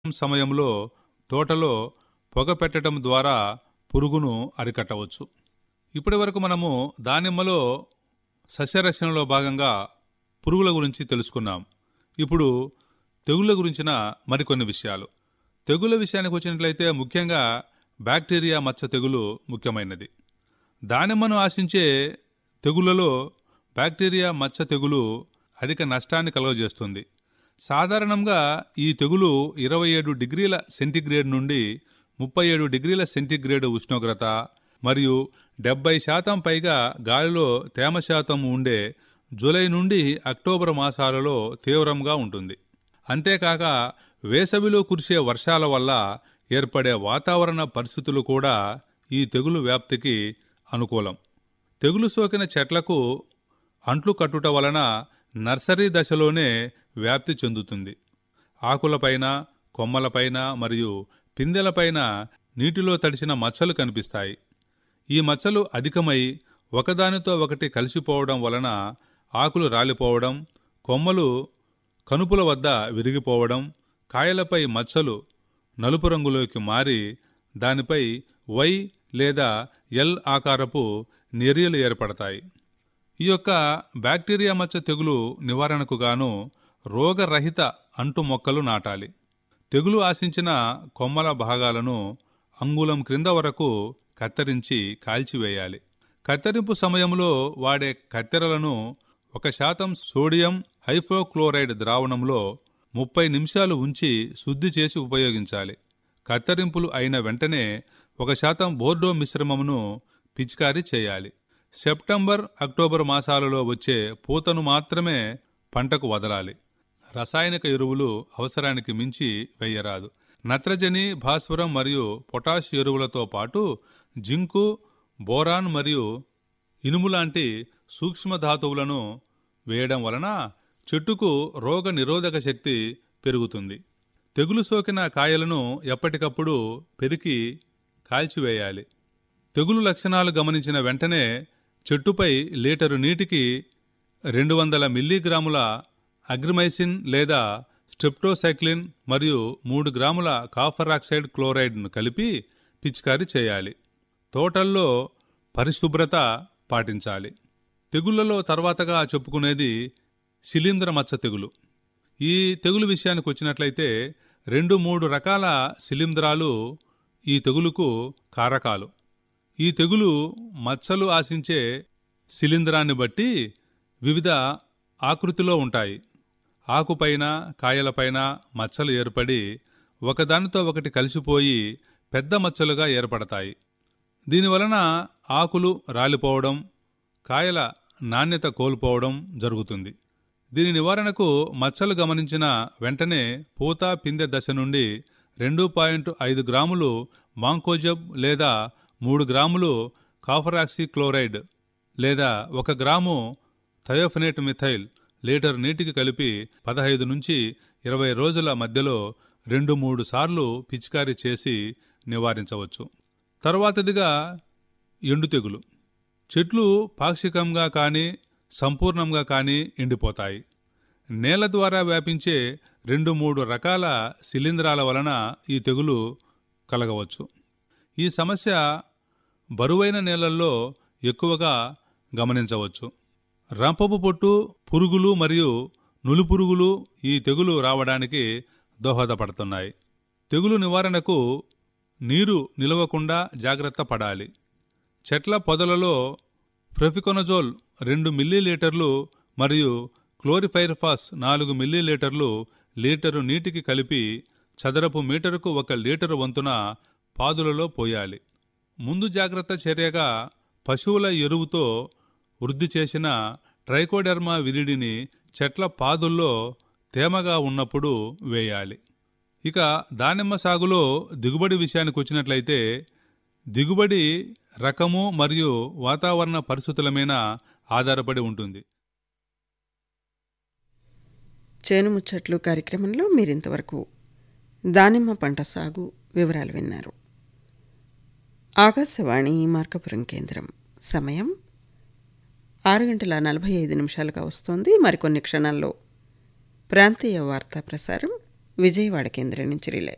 సమయంలో తోటలో పొగ పెట్టడం ద్వారా పురుగును అరికట్టవచ్చు ఇప్పటివరకు మనము దానిమ్మలో సస్యరక్షణలో భాగంగా పురుగుల గురించి తెలుసుకున్నాం ఇప్పుడు తెగుళ్ళ గురించిన మరికొన్ని విషయాలు తెగుళ్ళ విషయానికి వచ్చినట్లయితే ముఖ్యంగా బ్యాక్టీరియా మచ్చ తెగులు ముఖ్యమైనది దానిమ్మను ఆశించే తెగుళ్లలో బ్యాక్టీరియా మచ్చ తెగులు అధిక నష్టాన్ని కలుగజేస్తుంది సాధారణంగా ఈ తెగులు ఇరవై ఏడు డిగ్రీల సెంటీగ్రేడ్ నుండి ముప్పై ఏడు డిగ్రీల సెంటీగ్రేడ్ ఉష్ణోగ్రత మరియు డెబ్బై శాతం పైగా గాలిలో తేమ శాతం ఉండే జూలై నుండి అక్టోబర్ మాసాలలో తీవ్రంగా ఉంటుంది అంతేకాక వేసవిలో కురిసే వర్షాల వల్ల ఏర్పడే వాతావరణ పరిస్థితులు కూడా ఈ తెగులు వ్యాప్తికి అనుకూలం తెగులు సోకిన చెట్లకు అంట్లు కట్టుట వలన నర్సరీ దశలోనే వ్యాప్తి చెందుతుంది ఆకులపైన కొమ్మలపైన మరియు పిందెలపైన నీటిలో తడిసిన మచ్చలు కనిపిస్తాయి ఈ మచ్చలు అధికమై ఒకదానితో ఒకటి కలిసిపోవడం వలన ఆకులు రాలిపోవడం కొమ్మలు కనుపుల వద్ద విరిగిపోవడం కాయలపై మచ్చలు నలుపు రంగులోకి మారి దానిపై వై లేదా ఎల్ ఆకారపు నెరియలు ఏర్పడతాయి ఈ యొక్క బ్యాక్టీరియా మచ్చ తెగులు నివారణకు గాను రోగరహిత అంటు మొక్కలు నాటాలి తెగులు ఆశించిన కొమ్మల భాగాలను అంగుళం క్రింద వరకు కత్తిరించి కాల్చివేయాలి కత్తిరింపు సమయంలో వాడే కత్తెరలను ఒక శాతం సోడియం హైఫోక్లోరైడ్ ద్రావణంలో ముప్పై నిమిషాలు ఉంచి శుద్ధి చేసి ఉపయోగించాలి కత్తిరింపులు అయిన వెంటనే ఒక శాతం బోర్డో మిశ్రమమును పిచికారీ చేయాలి సెప్టెంబర్ అక్టోబర్ మాసాలలో వచ్చే పూతను మాత్రమే పంటకు వదలాలి రసాయనిక ఎరువులు అవసరానికి మించి వేయరాదు నత్రజని భాస్వరం మరియు పొటాష్ ఎరువులతో పాటు జింకు బోరాన్ మరియు ఇనుము లాంటి సూక్ష్మ ధాతువులను వేయడం వలన చెట్టుకు రోగ నిరోధక శక్తి పెరుగుతుంది తెగులు సోకిన కాయలను ఎప్పటికప్పుడు పెరికి కాల్చివేయాలి తెగులు లక్షణాలు గమనించిన వెంటనే చెట్టుపై లీటరు నీటికి రెండు వందల మిల్లీగ్రాముల అగ్రిమైసిన్ లేదా స్టెప్టోసైక్లిన్ మరియు మూడు గ్రాముల కాఫర్ ఆక్సైడ్ క్లోరైడ్ను కలిపి పిచికారీ చేయాలి తోటల్లో పరిశుభ్రత పాటించాలి తెగుళ్లలో తర్వాతగా చెప్పుకునేది శిలీంద్ర మచ్చ తెగులు ఈ తెగులు విషయానికి వచ్చినట్లయితే రెండు మూడు రకాల శిలీంధ్రాలు ఈ తెగులుకు కారకాలు ఈ తెగులు మచ్చలు ఆశించే శిలీంధ్రాన్ని బట్టి వివిధ ఆకృతిలో ఉంటాయి ఆకుపైన కాయలపైన మచ్చలు ఏర్పడి ఒకదానితో ఒకటి కలిసిపోయి పెద్ద మచ్చలుగా ఏర్పడతాయి దీనివలన ఆకులు రాలిపోవడం కాయల నాణ్యత కోల్పోవడం జరుగుతుంది దీని నివారణకు మచ్చలు గమనించిన వెంటనే పూత పిందె దశ నుండి రెండు పాయింట్ ఐదు గ్రాములు మాంకోజబ్ లేదా మూడు గ్రాములు కాఫరాక్సీ క్లోరైడ్ లేదా ఒక గ్రాము థయోఫనేట్ మిథైల్ లీటర్ నీటికి కలిపి పదహైదు నుంచి ఇరవై రోజుల మధ్యలో రెండు మూడు సార్లు పిచికారీ చేసి నివారించవచ్చు తర్వాతదిగా ఎండు తెగులు చెట్లు పాక్షికంగా కానీ సంపూర్ణంగా కానీ ఎండిపోతాయి నేల ద్వారా వ్యాపించే రెండు మూడు రకాల శిలీంధ్రాల వలన ఈ తెగులు కలగవచ్చు ఈ సమస్య బరువైన నేలల్లో ఎక్కువగా గమనించవచ్చు రంపపు పొట్టు పురుగులు మరియు నులిపురుగులు ఈ తెగులు రావడానికి దోహదపడుతున్నాయి తెగులు నివారణకు నీరు నిలవకుండా జాగ్రత్త పడాలి చెట్ల పొదలలో ప్రొఫికొనజోల్ రెండు మిల్లీలీటర్లు మరియు క్లోరిఫైర్ఫాస్ నాలుగు మిల్లీలీటర్లు లీటరు నీటికి కలిపి చదరపు మీటరుకు ఒక లీటరు వంతున పాదులలో పోయాలి ముందు జాగ్రత్త చర్యగా పశువుల ఎరువుతో వృద్ధి చేసిన ట్రైకోడెర్మా విరిడిని చెట్ల పాదుల్లో తేమగా ఉన్నప్పుడు వేయాలి ఇక దానిమ్మ సాగులో దిగుబడి విషయానికి వచ్చినట్లయితే దిగుబడి రకము మరియు వాతావరణ పరిస్థితుల మీద ఆధారపడి ఉంటుంది చేను ముచ్చట్లు కార్యక్రమంలో మీరింతవరకు దానిమ్మ పంట సాగు వివరాలు విన్నారు ఆకాశవాణి మార్కపురం కేంద్రం సమయం ఆరు గంటల నలభై ఐదు నిమిషాలుగా వస్తోంది మరికొన్ని క్షణాల్లో ప్రాంతీయ వార్తా ప్రసారం విజయవాడ కేంద్రం నుంచి రిలే